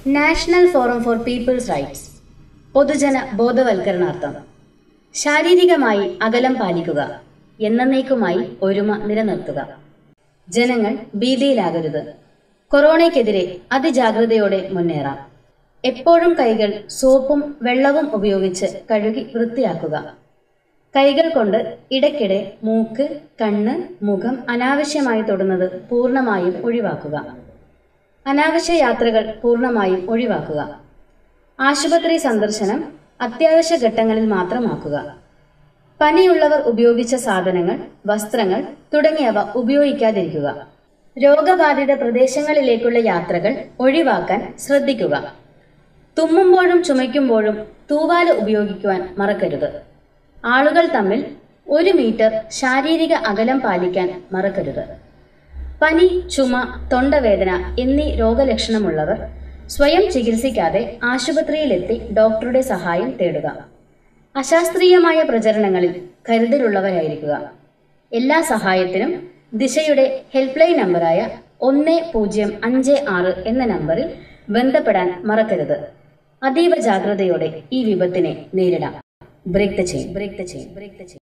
national forum for people's rights പൊതുജന ബോധവൽക്കരണാർത്ഥം ശാരീരികമായി അകലം പാലിക്കുക എന്നേക്കുമായി ഒരുമ നിലനിർത്തുക ജനങ്ങൾ ഭീതിയിലാകരുത് കൊറോണയ്ക്കെതിരെ അതിജാഗ്രതയോടെ മുന്നേറാം എപ്പോഴും കൈകൾ സോപ്പും വെള്ളവും ഉപയോഗിച്ച് കഴുകി വൃത്തിയാക്കുക കൈകൾ കൊണ്ട് ഇടയ്ക്കിടെ മൂക്ക് കണ്ണ് മുഖം അനാവശ്യമായി തൊടുന്നത് പൂർണ്ണമായും ഒഴിവാക്കുക അനാവശ്യ യാത്രകൾ പൂർണ്ണമായും ഒഴിവാക്കുക ആശുപത്രി സന്ദർശനം അത്യാവശ്യ ഘട്ടങ്ങളിൽ മാത്രമാക്കുക പനിയുള്ളവർ ഉപയോഗിച്ച സാധനങ്ങൾ വസ്ത്രങ്ങൾ തുടങ്ങിയവ ഉപയോഗിക്കാതിരിക്കുക രോഗബാധിത പ്രദേശങ്ങളിലേക്കുള്ള യാത്രകൾ ഒഴിവാക്കാൻ ശ്രദ്ധിക്കുക തുമ്മുമ്പോഴും ചുമയ്ക്കുമ്പോഴും തൂവാല ഉപയോഗിക്കുവാൻ മറക്കരുത് ആളുകൾ തമ്മിൽ ഒരു മീറ്റർ ശാരീരിക അകലം പാലിക്കാൻ മറക്കരുത് പനി ചുമ തൊണ്ടവേദന എന്നീ രോഗലക്ഷണമുള്ളവർ സ്വയം ചികിത്സിക്കാതെ ആശുപത്രിയിലെത്തി ഡോക്ടറുടെ സഹായം തേടുക അശാസ്ത്രീയമായ പ്രചരണങ്ങളിൽ കരുതലുള്ളവരായിരിക്കുക എല്ലാ സഹായത്തിനും ദിശയുടെ ഹെൽപ്പ് ലൈൻ നമ്പറായ ഒന്ന് പൂജ്യം അഞ്ച് ആറ് എന്ന നമ്പറിൽ ബന്ധപ്പെടാൻ മറക്കരുത് അതീവ ജാഗ്രതയോടെ ഈ വിപത്തിനെ നേരിടാം break the chain break the chain break the chain